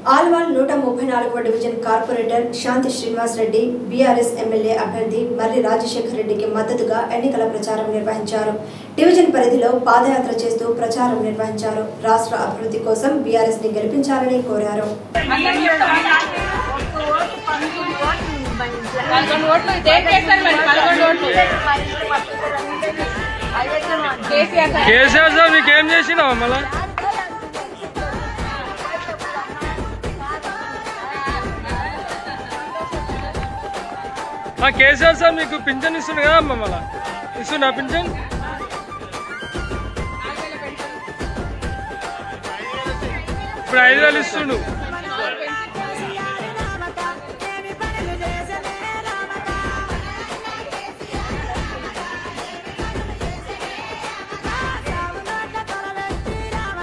ఆల్వాల్ నూట ముప్పై నాలుగవ division corporator Shanti Srinivas Reddy BRS MLA అభ్యర్థి మర్రి రాజశేఖర్ రెడ్డికి మద్దతుగా ఎన్నికల ప్రచారం నిర్వహించారు డివిజన్ పరిధిలో పాదయాత్ర చేస్తూ ప్రచారం నిర్వహించారు రాష్ట్ర అభివృద్ధి కోసం బీఆర్ఎస్ ని గెలిపించాలని కోరారు పదకొండు ఓట్లు దేనికి వేస్తారు మరి పదకొండు ఓట్లు కేసీఆర్ సార్ కేసీఆర్ సార్ మీకేం చేసినావా మళ్ళా ఆ కేసీఆర్ సార్ మీకు పింఛన్ ఇస్తుండు కదా అమ్మ మళ్ళా ఇస్తున్నా పింఛన్ ఇప్పుడు ఐదు వేలు ఇస్తుండు